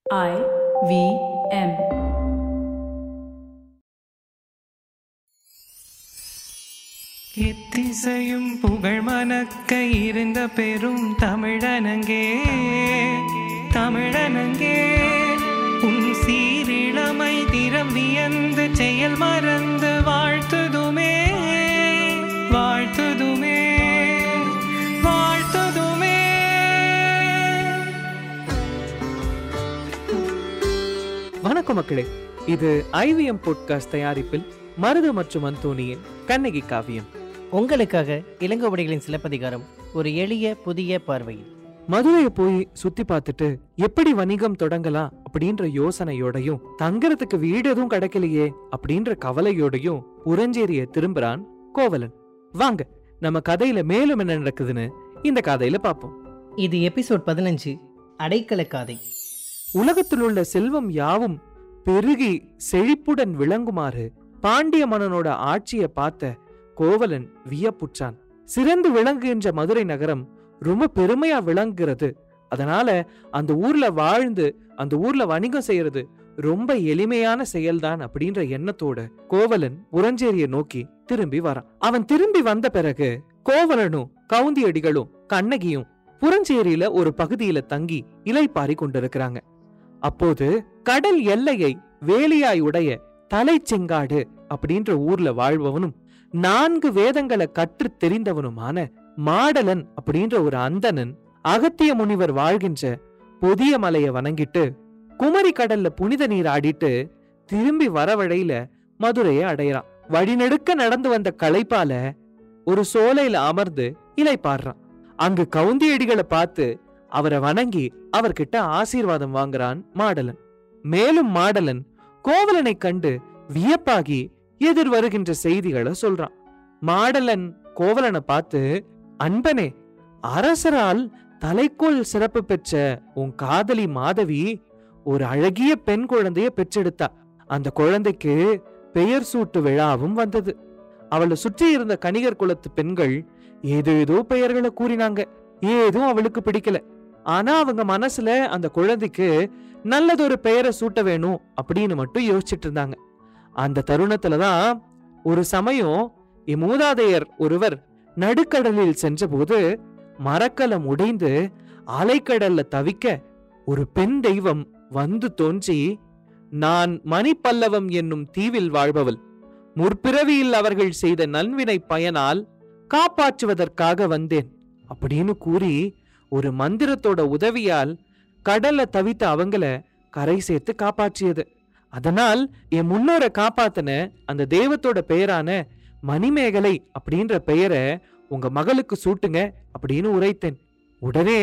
I V M. எத்திசையும் புகழ் மணக்க இருந்த பெரும் தமிழனங்கே தமிழனங்கே உன் சீரிழமை திறம் வியந்து செயல் மறந்து வாழ்த்துதுமே வாழ்த்துதுமே வாழ்த்துதுமே வணக்கம் மக்களே இது ஐவிஎம் பாட்காஸ்ட் தயாரிப்பில் மருது மற்றும் அந்தோனியின் கண்ணகி காவியம் உங்களுக்காக இளங்கோவடிகளின் சிலப்பதிகாரம் ஒரு எளிய புதிய பார்வையில் மதுரையை போய் சுத்தி பார்த்துட்டு எப்படி வணிகம் தொடங்கலாம் அப்படின்ற யோசனையோடையும் தங்கறதுக்கு வீடு எதுவும் கிடைக்கலையே அப்படின்ற கவலையோடையும் புறஞ்சேரிய திரும்புறான் கோவலன் வாங்க நம்ம கதையில மேலும் என்ன நடக்குதுன்னு இந்த கதையில பார்ப்போம் இது எபிசோட் பதினஞ்சு அடைக்கல காதை உலகத்தில் உள்ள செல்வம் யாவும் பெருகி செழிப்புடன் விளங்குமாறு பாண்டிய மன்னனோட ஆட்சியை பார்த்த கோவலன் வியப்புற்றான் சிறந்து விளங்குகின்ற மதுரை நகரம் ரொம்ப பெருமையா விளங்குகிறது அதனால அந்த ஊர்ல வாழ்ந்து அந்த ஊர்ல வணிகம் செய்யறது ரொம்ப எளிமையான செயல்தான் அப்படின்ற எண்ணத்தோட கோவலன் புறஞ்சேரியை நோக்கி திரும்பி வரான் அவன் திரும்பி வந்த பிறகு கோவலனும் கவுந்தியடிகளும் கண்ணகியும் புறஞ்சேரியில ஒரு பகுதியில தங்கி இலைப்பாரி கொண்டிருக்கிறாங்க அப்போது கடல் எல்லையை வேலியாய் உடைய தலைச்செங்காடு அப்படின்ற ஊர்ல வாழ்பவனும் நான்கு வேதங்களை கற்றுத் தெரிந்தவனுமான மாடலன் அப்படின்ற ஒரு அந்தணன் அகத்திய முனிவர் வாழ்கின்ற பொதிய மலையை வணங்கிட்டு குமரி கடல்ல புனித நீர் ஆடிட்டு திரும்பி வர வழியில மதுரையை அடையறான் வழிநெடுக்க நடந்து வந்த களைப்பால ஒரு சோலையில அமர்ந்து இலைப்பாடுறான் அங்கு கவுந்தியடிகளை பார்த்து அவரை வணங்கி அவர்கிட்ட ஆசீர்வாதம் வாங்குறான் மாடலன் மேலும் மாடலன் கோவலனை கண்டு வியப்பாகி எதிர் வருகின்ற செய்திகளை சொல்றான் மாடலன் கோவலனை பார்த்து அன்பனே அரசரால் தலைக்கோல் சிறப்பு பெற்ற உன் காதலி மாதவி ஒரு அழகிய பெண் குழந்தைய பெற்றெடுத்தா அந்த குழந்தைக்கு பெயர் சூட்டு விழாவும் வந்தது அவளை சுற்றி இருந்த கணிகர் குலத்து பெண்கள் ஏதேதோ பெயர்களை கூறினாங்க ஏதும் அவளுக்கு பிடிக்கல ஆனா அவங்க மனசுல அந்த குழந்தைக்கு நல்லதொரு பெயரை சூட்ட வேணும் அப்படின்னு மட்டும் யோசிச்சுட்டு இருந்தாங்க அந்த தருணத்துலதான் ஒரு சமயம் என் மூதாதையர் ஒருவர் நடுக்கடலில் சென்றபோது மரக்கலம் உடைந்து அலைக்கடல்ல தவிக்க ஒரு பெண் தெய்வம் வந்து தோன்றி நான் மணிப்பல்லவம் என்னும் தீவில் வாழ்பவள் முற்பிறவியில் அவர்கள் செய்த நன்வினை பயனால் காப்பாற்றுவதற்காக வந்தேன் அப்படின்னு கூறி ஒரு மந்திரத்தோட உதவியால் கடல்ல தவித்த அவங்கள கரை சேர்த்து காப்பாற்றியது அதனால் என் முன்னோரை காப்பாத்தின அந்த தெய்வத்தோட பெயரான மணிமேகலை அப்படின்ற பெயரை உங்க மகளுக்கு சூட்டுங்க அப்படின்னு உரைத்தேன் உடனே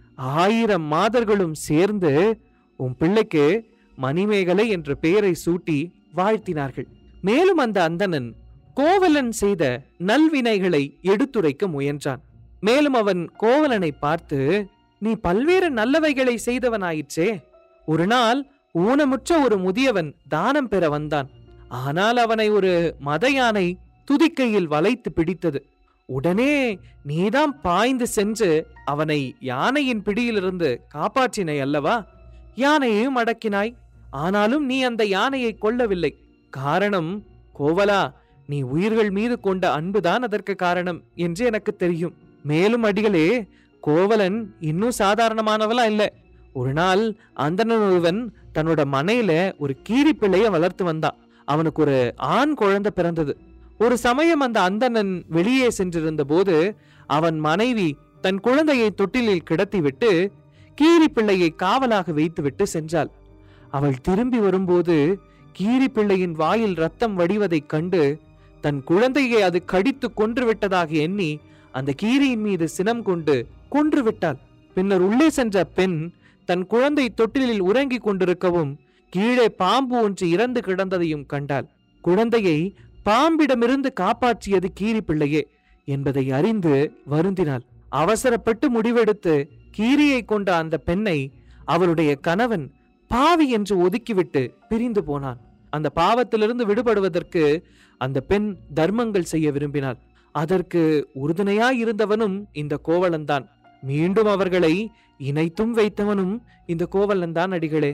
ஆயிரம் மாதர்களும் சேர்ந்து உன் பிள்ளைக்கு மணிமேகலை என்ற பெயரை சூட்டி வாழ்த்தினார்கள் மேலும் அந்த அந்தணன் கோவலன் செய்த நல்வினைகளை எடுத்துரைக்க முயன்றான் மேலும் அவன் கோவலனை பார்த்து நீ பல்வேறு நல்லவைகளை செய்தவனாயிற்றே ஒரு நாள் ஊனமுற்ற ஒரு முதியவன் தானம் பெற வந்தான் ஆனால் அவனை ஒரு மத யானை துதிக்கையில் வளைத்து பிடித்தது உடனே நீதான் பாய்ந்து சென்று அவனை யானையின் பிடியிலிருந்து காப்பாற்றினை அல்லவா யானையையும் அடக்கினாய் ஆனாலும் நீ அந்த யானையை கொல்லவில்லை காரணம் கோவலா நீ உயிர்கள் மீது கொண்ட அன்புதான் அதற்கு காரணம் என்று எனக்கு தெரியும் மேலும் அடிகளே கோவலன் இன்னும் சாதாரணமானவளா இல்ல ஒரு நாள் அந்தணன் ஒருவன் தன்னோட மனையில ஒரு கீரி பிள்ளைய வளர்த்து வந்தான் அவனுக்கு ஒரு ஆண் குழந்தை பிறந்தது ஒரு சமயம் அந்த அந்தணன் வெளியே சென்றிருந்த போது அவன் மனைவி தன் குழந்தையை தொட்டிலில் கிடத்திவிட்டு கீரி பிள்ளையை காவலாக வைத்துவிட்டு சென்றாள் அவள் திரும்பி வரும்போது கீரி பிள்ளையின் வாயில் ரத்தம் வடிவதைக் கண்டு தன் குழந்தையை அது கடித்து கொன்று விட்டதாக எண்ணி அந்த கீரியின் மீது சினம் கொண்டு கொன்று விட்டாள் பின்னர் உள்ளே சென்ற பெண் தன் குழந்தை தொட்டிலில் உறங்கிக் கொண்டிருக்கவும் கீழே பாம்பு ஒன்று இறந்து கிடந்ததையும் கண்டாள் குழந்தையை பாம்பிடமிருந்து காப்பாற்றியது கீரி பிள்ளையே என்பதை அறிந்து வருந்தினாள் அவசரப்பட்டு முடிவெடுத்து கீரியை கொண்ட அந்த பெண்ணை அவளுடைய கணவன் பாவி என்று ஒதுக்கிவிட்டு பிரிந்து போனான் அந்த பாவத்திலிருந்து விடுபடுவதற்கு அந்த பெண் தர்மங்கள் செய்ய விரும்பினாள் அதற்கு உறுதுணையாய் இருந்தவனும் இந்த கோவலன்தான் மீண்டும் அவர்களை இணைத்தும் வைத்தவனும் இந்த கோவலன்தான் அடிகளே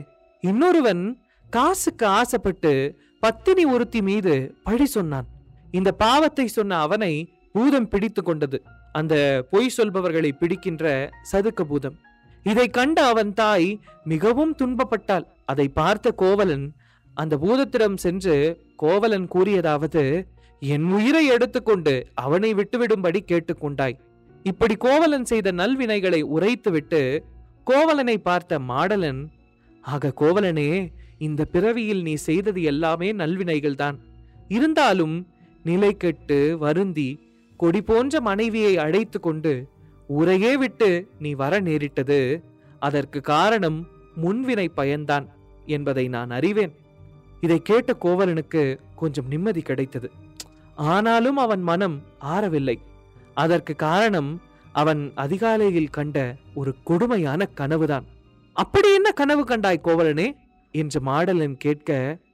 இன்னொருவன் காசுக்கு ஆசைப்பட்டு பத்தினி ஒருத்தி மீது பழி சொன்னான் இந்த பாவத்தை சொன்ன அவனை பூதம் பிடித்து கொண்டது அந்த பொய் சொல்பவர்களை பிடிக்கின்ற சதுக்க பூதம் இதை கண்ட அவன் தாய் மிகவும் துன்பப்பட்டாள் அதை பார்த்த கோவலன் அந்த பூதத்திடம் சென்று கோவலன் கூறியதாவது என் உயிரை எடுத்துக்கொண்டு அவனை விட்டுவிடும்படி கேட்டுக்கொண்டாய் இப்படி கோவலன் செய்த நல்வினைகளை உரைத்துவிட்டு கோவலனை பார்த்த மாடலன் ஆக கோவலனே இந்த பிறவியில் நீ செய்தது எல்லாமே நல்வினைகள்தான் இருந்தாலும் நிலை கெட்டு வருந்தி கொடி போன்ற மனைவியை அழைத்து கொண்டு ஊரையே விட்டு நீ வர நேரிட்டது அதற்கு காரணம் முன்வினை பயன்தான் என்பதை நான் அறிவேன் இதை கேட்ட கோவலனுக்கு கொஞ்சம் நிம்மதி கிடைத்தது ஆனாலும் அவன் மனம் ஆறவில்லை அதற்கு காரணம் அவன் அதிகாலையில் கண்ட ஒரு கொடுமையான கனவுதான் அப்படி என்ன கனவு கண்டாய் கோவலனே என்று மாடலன் கேட்க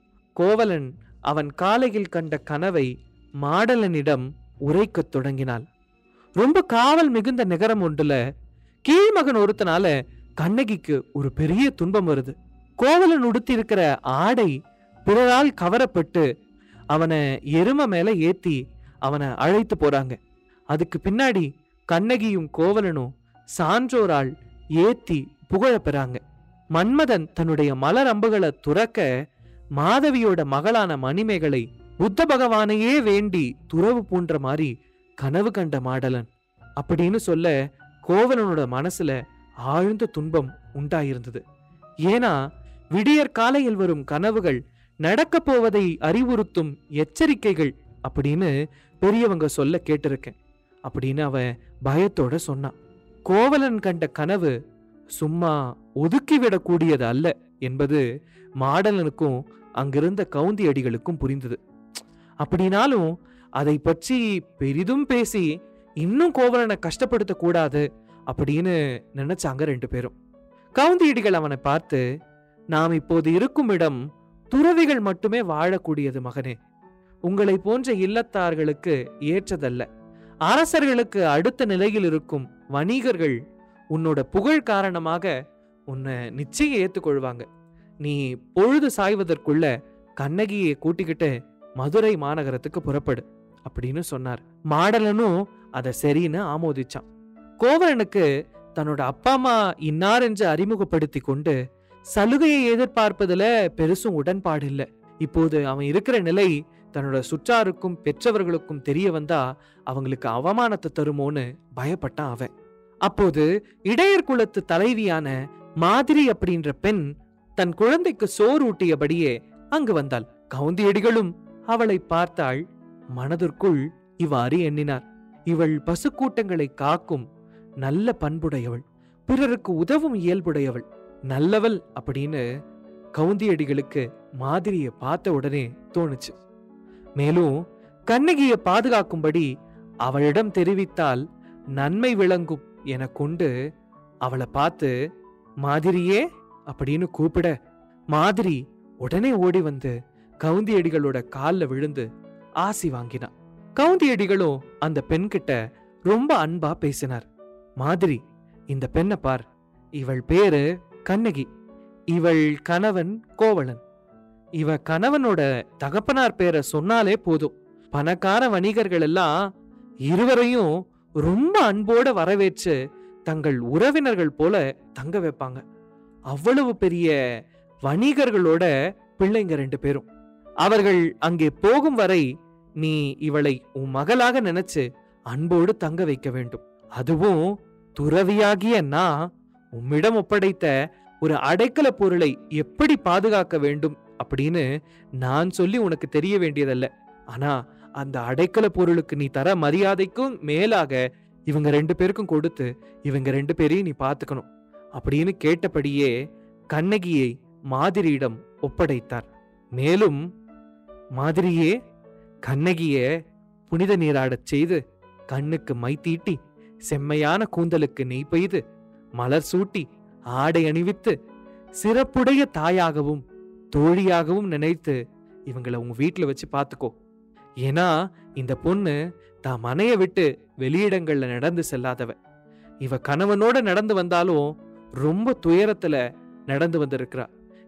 கோவலன் அவன் காலையில் கண்ட கனவை மாடலனிடம் உரைக்கத் தொடங்கினாள் ரொம்ப காவல் மிகுந்த நகரம் ஒன்றுல கீழ்மகன் ஒருத்தனால கண்ணகிக்கு ஒரு பெரிய துன்பம் வருது கோவலன் உடுத்தியிருக்கிற ஆடை பிறரால் கவரப்பட்டு அவனை எரும மேல ஏத்தி அவனை அழைத்து போறாங்க அதுக்கு பின்னாடி கண்ணகியும் கோவலனும் சான்றோரால் ஏத்தி புகழப் பெறாங்க மன்மதன் தன்னுடைய மலர் அம்புகளை துறக்க மாதவியோட மகளான மணிமேகலை புத்த பகவானையே வேண்டி துறவு பூன்ற மாதிரி கனவு கண்ட மாடலன் அப்படின்னு சொல்ல கோவலனோட மனசுல ஆழ்ந்த துன்பம் உண்டாயிருந்தது ஏன்னா விடியற் காலையில் வரும் கனவுகள் நடக்கப் போவதை அறிவுறுத்தும் எச்சரிக்கைகள் அப்படின்னு பெரியவங்க சொல்ல கேட்டிருக்கேன் அப்படின்னு அவன் பயத்தோட சொன்னான் கோவலன் கண்ட கனவு சும்மா ஒதுக்கிவிடக்கூடியது அல்ல என்பது மாடலனுக்கும் அங்கிருந்த கவுந்தி அடிகளுக்கும் புரிந்தது அப்படின்னாலும் அதை பற்றி பெரிதும் பேசி இன்னும் கோவலனை கஷ்டப்படுத்த கூடாது அப்படின்னு நினைச்சாங்க ரெண்டு பேரும் கவுந்தியடிகள் அவனை பார்த்து நாம் இப்போது இருக்கும் இடம் துறவிகள் மட்டுமே வாழக்கூடியது மகனே உங்களை போன்ற இல்லத்தார்களுக்கு ஏற்றதல்ல அரசர்களுக்கு அடுத்த நிலையில் இருக்கும் வணிகர்கள் உன்னோட புகழ் காரணமாக உன்னை நிச்சயம் ஏத்துக்கொள்வாங்க நீ பொழுது சாய்வதற்குள்ள கண்ணகியை கூட்டிக்கிட்டு மதுரை மாநகரத்துக்கு புறப்படு அப்படின்னு சொன்னார் மாடலனும் அதை சரின்னு ஆமோதிச்சான் கோவலனுக்கு தன்னோட அப்பா அம்மா இன்னார் என்று அறிமுகப்படுத்தி கொண்டு சலுகையை எதிர்பார்ப்பதுல பெருசும் உடன்பாடு இல்லை இப்போது அவன் இருக்கிற நிலை தன்னோட சுற்றாருக்கும் பெற்றவர்களுக்கும் தெரிய வந்தா அவங்களுக்கு அவமானத்தை தருமோன்னு பயப்பட்டான் அவன் அப்போது இடையர் குலத்து தலைவியான மாதிரி அப்படின்ற பெண் தன் குழந்தைக்கு சோறு ஊட்டியபடியே அங்கு வந்தாள் கவுந்தியடிகளும் அவளை பார்த்தாள் மனதிற்குள் இவ்வாறு எண்ணினார் இவள் பசுக்கூட்டங்களை காக்கும் நல்ல பண்புடையவள் பிறருக்கு உதவும் இயல்புடையவள் நல்லவள் அப்படின்னு கவுந்தியடிகளுக்கு மாதிரியை பார்த்த உடனே தோணுச்சு மேலும் கண்ணகியை பாதுகாக்கும்படி அவளிடம் தெரிவித்தால் நன்மை விளங்கும் என கொண்டு அவளை பார்த்து மாதிரியே அப்படின்னு கூப்பிட மாதிரி உடனே ஓடி வந்து கவுந்தியடிகளோட கால்ல விழுந்து ஆசி வாங்கினான் கவுந்தியடிகளும் அந்த பெண்கிட்ட ரொம்ப அன்பா பேசினார் மாதிரி இந்த பெண்ணை பார் இவள் பேரு கண்ணகி இவள் கணவன் கோவலன் இவ கணவனோட தகப்பனார் பேரை சொன்னாலே போதும் பணக்கார வணிகர்கள் எல்லாம் இருவரையும் ரொம்ப அன்போட வரவேற்று தங்கள் உறவினர்கள் போல தங்க வைப்பாங்க அவ்வளவு பெரிய வணிகர்களோட பிள்ளைங்க ரெண்டு பேரும் அவர்கள் அங்கே போகும் வரை நீ இவளை உன் மகளாக நினைச்சு அன்போடு தங்க வைக்க வேண்டும் அதுவும் துறவியாகிய நான் உம்மிடம் ஒப்படைத்த ஒரு அடைக்கல பொருளை எப்படி பாதுகாக்க வேண்டும் அப்படின்னு நான் சொல்லி உனக்கு தெரிய வேண்டியதல்ல ஆனா அந்த அடைக்கல பொருளுக்கு நீ தர மரியாதைக்கும் மேலாக இவங்க ரெண்டு பேருக்கும் கொடுத்து இவங்க ரெண்டு பேரையும் நீ பார்த்துக்கணும் அப்படின்னு கேட்டபடியே கண்ணகியை மாதிரியிடம் ஒப்படைத்தார் மேலும் மாதிரியே கண்ணகிய புனித நீராடச் செய்து கண்ணுக்கு மை தீட்டி செம்மையான கூந்தலுக்கு நெய் பெய்து மலர் சூட்டி ஆடை அணிவித்து சிறப்புடைய தாயாகவும் தோழியாகவும் நினைத்து இவங்கள உங்க வீட்டுல வச்சு பார்த்துக்கோ ஏன்னா இந்த பொண்ணு தான் மனைய விட்டு வெளியிடங்கள்ல நடந்து செல்லாதவ இவ கணவனோட நடந்து வந்தாலும் ரொம்ப துயரத்துல நடந்து வந்திருக்கிறா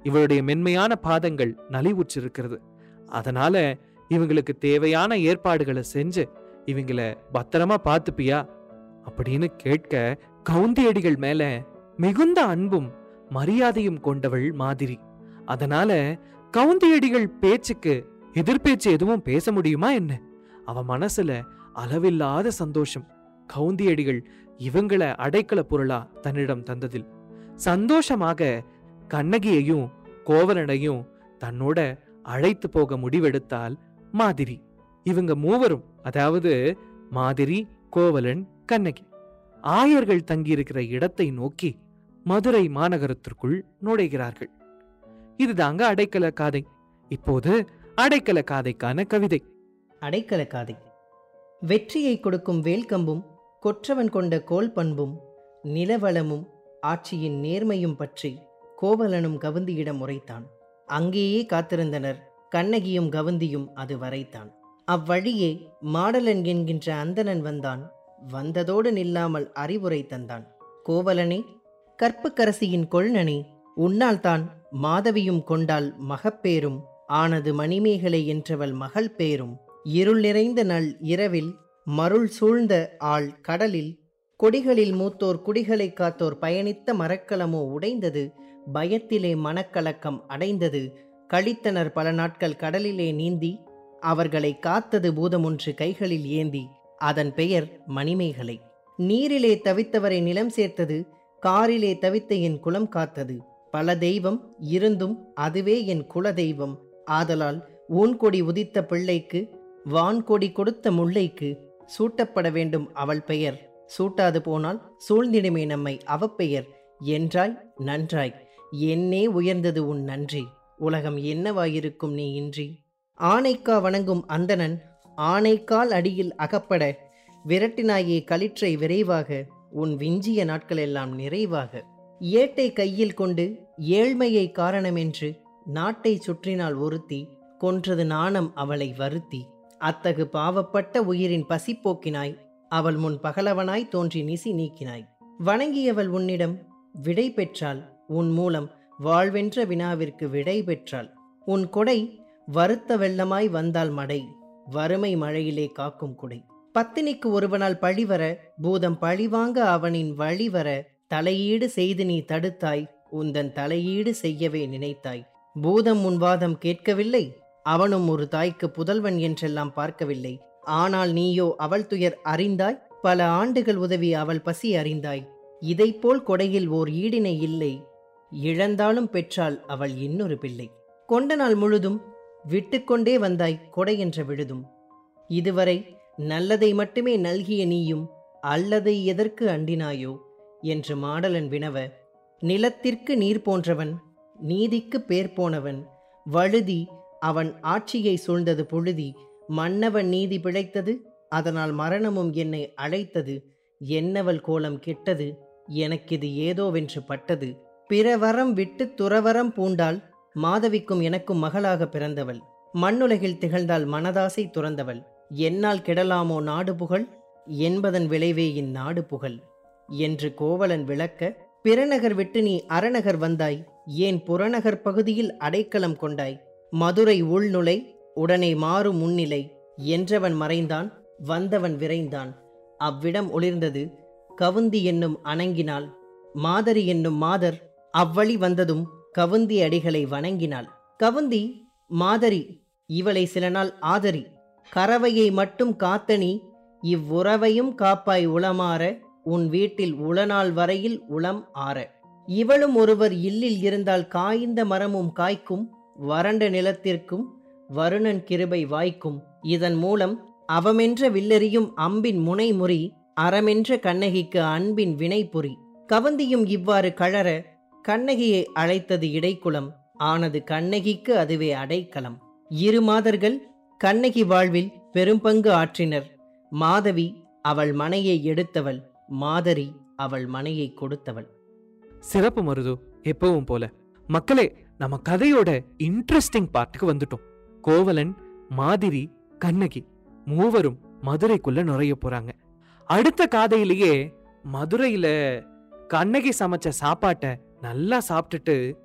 இவளுடைய மென்மையான பாதங்கள் நலிவுற்றிருக்கிறது அதனால இவங்களுக்கு தேவையான ஏற்பாடுகளை செஞ்சு இவங்கள பத்திரமா பார்த்துப்பியா அப்படின்னு கேட்க கவுந்தியடிகள் மேல மிகுந்த அன்பும் மரியாதையும் கொண்டவள் மாதிரி அதனால கவுந்தியடிகள் பேச்சுக்கு எதிர்பேச்சு எதுவும் பேச முடியுமா என்ன அவ மனசுல அளவில்லாத சந்தோஷம் கவுந்தியடிகள் இவங்கள அடைக்கல பொருளா தன்னிடம் தந்ததில் சந்தோஷமாக கண்ணகியையும் கோவலனையும் தன்னோட அழைத்து போக முடிவெடுத்தால் மாதிரி இவங்க மூவரும் அதாவது மாதிரி கோவலன் கண்ணகி ஆயர்கள் தங்கியிருக்கிற இடத்தை நோக்கி மதுரை மாநகரத்திற்குள் நுழைகிறார்கள் இதுதாங்க அடைக்கல காதை இப்போது அடைக்கல காதைக்கான கவிதை அடைக்கல காதை வெற்றியை கொடுக்கும் வேல்கம்பும் கொற்றவன் கொண்ட கோல் பண்பும் நிலவளமும் ஆட்சியின் நேர்மையும் பற்றி கோவலனும் கவுந்தியிடம் உரைத்தான் அங்கேயே காத்திருந்தனர் கண்ணகியும் கவுந்தியும் அது வரைத்தான் அவ்வழியே மாடலன் என்கின்ற அந்தணன் வந்தான் வந்ததோடு நில்லாமல் அறிவுரை தந்தான் கோவலனே கற்புக்கரசியின் கொள்நனே உன்னால் தான் மாதவியும் கொண்டால் மகப்பேரும் ஆனது மணிமேகலை என்றவள் மகள் பேரும் இருள் நிறைந்த நள் இரவில் மருள் சூழ்ந்த ஆள் கடலில் கொடிகளில் மூத்தோர் குடிகளை காத்தோர் பயணித்த மரக்கலமோ உடைந்தது பயத்திலே மனக்கலக்கம் அடைந்தது கழித்தனர் பல நாட்கள் கடலிலே நீந்தி அவர்களை காத்தது பூதமொன்று கைகளில் ஏந்தி அதன் பெயர் மணிமேகலை நீரிலே தவித்தவரை நிலம் சேர்த்தது காரிலே தவித்த என் குலம் காத்தது பல தெய்வம் இருந்தும் அதுவே என் குல தெய்வம் ஆதலால் ஊன்கொடி உதித்த பிள்ளைக்கு வான்கொடி கொடுத்த முல்லைக்கு சூட்டப்பட வேண்டும் அவள் பெயர் சூட்டாது போனால் சூழ்ந்திடுமே நம்மை அவப்பெயர் என்றாய் நன்றாய் என்னே உயர்ந்தது உன் நன்றி உலகம் என்னவாயிருக்கும் நீ இன்றி ஆனைக்கா வணங்கும் அந்தணன் ஆனைக்கால் அடியில் அகப்பட விரட்டினாயே களிற்றை விரைவாக உன் விஞ்சிய நாட்களெல்லாம் நிறைவாக ஏட்டை கையில் கொண்டு ஏழ்மையை காரணமென்று நாட்டை சுற்றினால் ஒருத்தி கொன்றது நாணம் அவளை வருத்தி அத்தகு பாவப்பட்ட உயிரின் பசி போக்கினாய் அவள் முன் பகலவனாய் தோன்றி நிசி நீக்கினாய் வணங்கியவள் உன்னிடம் விடை பெற்றாள் உன் மூலம் வாழ்வென்ற வினாவிற்கு விடை பெற்றாள் உன் கொடை வருத்த வெள்ளமாய் வந்தால் மடை வறுமை மழையிலே காக்கும் குடை பத்தினிக்கு ஒருவனால் பழிவர பூதம் பழிவாங்க அவனின் வழிவர தலையீடு செய்து நீ தடுத்தாய் உந்தன் தலையீடு செய்யவே நினைத்தாய் பூதம் உன் வாதம் கேட்கவில்லை அவனும் ஒரு தாய்க்கு புதல்வன் என்றெல்லாம் பார்க்கவில்லை ஆனால் நீயோ அவள் துயர் அறிந்தாய் பல ஆண்டுகள் உதவி அவள் பசி அறிந்தாய் இதைப்போல் கொடையில் ஓர் ஈடினை இல்லை இழந்தாலும் பெற்றாள் அவள் இன்னொரு பிள்ளை கொண்ட நாள் முழுதும் விட்டுக்கொண்டே வந்தாய் கொடை என்ற விழுதும் இதுவரை நல்லதை மட்டுமே நல்கிய நீயும் அல்லதை எதற்கு அண்டினாயோ என்று மாடலன் வினவ நிலத்திற்கு நீர் போன்றவன் நீதிக்கு பேர் போனவன் வழுதி அவன் ஆட்சியை சூழ்ந்தது புழுதி மன்னவன் நீதி பிழைத்தது அதனால் மரணமும் என்னை அழைத்தது என்னவள் கோலம் கெட்டது எனக்கிது ஏதோவென்று பட்டது பிறவரம் விட்டு துறவரம் பூண்டால் மாதவிக்கும் எனக்கும் மகளாக பிறந்தவள் மண்ணுலகில் திகழ்ந்தால் மனதாசை துறந்தவள் என்னால் கெடலாமோ நாடு புகழ் என்பதன் விளைவே இந்நாடு புகழ் என்று கோவலன் விளக்க பிறநகர் விட்டு நீ அறநகர் வந்தாய் ஏன் புறநகர் பகுதியில் அடைக்கலம் கொண்டாய் மதுரை உள்நுழை உடனே மாறும் முன்னிலை என்றவன் மறைந்தான் வந்தவன் விரைந்தான் அவ்விடம் ஒளிர்ந்தது கவுந்தி என்னும் அணங்கினாள் மாதரி என்னும் மாதர் அவ்வழி வந்ததும் கவுந்தி அடிகளை வணங்கினாள் கவுந்தி மாதரி இவளை சில நாள் ஆதரி கறவையை மட்டும் காத்தனி இவ்வுறவையும் காப்பாய் உளமாற உன் வீட்டில் உளநாள் வரையில் உளம் ஆற இவளும் ஒருவர் இல்லில் இருந்தால் காய்ந்த மரமும் காய்க்கும் வறண்ட நிலத்திற்கும் வருணன் கிருபை வாய்க்கும் இதன் மூலம் அவமென்ற வில்லெறியும் அம்பின் முனை முறி அறமென்ற கண்ணகிக்கு அன்பின் வினைபுரி கவந்தியும் இவ்வாறு கழற கண்ணகியை அழைத்தது இடைக்குலம் ஆனது கண்ணகிக்கு அதுவே அடைக்கலம் இரு மாதர்கள் கண்ணகி வாழ்வில் பெரும்பங்கு ஆற்றினர் மாதவி அவள் மனையை எடுத்தவள் மாதரி அவள் மனையை கொடுத்தவள் சிறப்பு மருது எப்பவும் போல மக்களே நம்ம கதையோட இன்ட்ரெஸ்டிங் பார்ட்டுக்கு வந்துட்டோம் கோவலன் மாதிரி கண்ணகி மூவரும் மதுரைக்குள்ள நுழைய போறாங்க அடுத்த காதையிலேயே மதுரையில கண்ணகி சமைச்ச சாப்பாட்டை நல்லா சாப்பிட்டுட்டு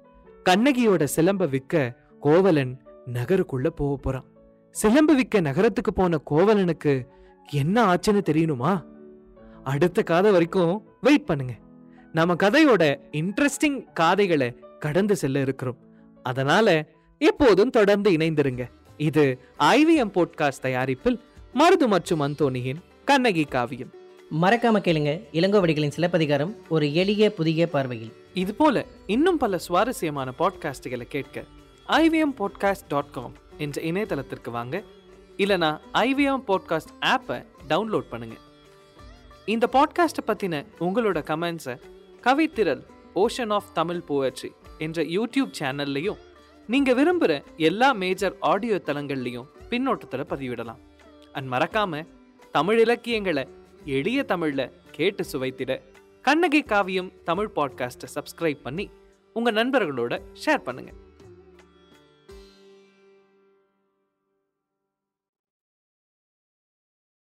கண்ணகியோட சிலம்ப விற்க கோவலன் நகருக்குள்ள போக போறான் சிலம்பு விற்க நகரத்துக்கு போன கோவலனுக்கு என்ன ஆச்சுன்னு தெரியணுமா அடுத்த காதை வரைக்கும் வெயிட் பண்ணுங்க நம்ம கதையோட இன்ட்ரெஸ்டிங் காதைகளை கடந்து செல்ல இருக்கிறோம் அதனால எப்போதும் தொடர்ந்து இணைந்திருங்க இது ஐவிஎம் போட்காஸ்ட் தயாரிப்பில் மருது மற்றும் அந்தோனியின் கண்ணகி காவியம் மறக்காம கேளுங்க இளங்கோவடிகளின் சிலப்பதிகாரம் ஒரு எளிய புதிய பார்வையில் இது போல இன்னும் பல சுவாரஸ்யமான பாட்காஸ்டுகளை கேட்க ஐவிஎம் பாட்காஸ்ட் டாட் காம் என்ற இணையதளத்திற்கு வாங்க இல்லனா ஐவிஎம் பாட்காஸ்ட் ஆப்பை டவுன்லோட் பண்ணுங்க இந்த பாட்காஸ்ட்டை பற்றின உங்களோட கமெண்ட்ஸை கவித்திரல் ஓஷன் ஆஃப் தமிழ் போயட்ரி என்ற யூடியூப் சேனல்லையும் நீங்கள் விரும்புகிற எல்லா மேஜர் ஆடியோ தளங்கள்லையும் பின்னோட்டத்தில் பதிவிடலாம் அண்ட் மறக்காம தமிழ் இலக்கியங்களை எளிய தமிழில் கேட்டு சுவைத்திட கண்ணகி காவியம் தமிழ் பாட்காஸ்ட்டை சப்ஸ்கிரைப் பண்ணி உங்கள் நண்பர்களோட ஷேர் பண்ணுங்கள்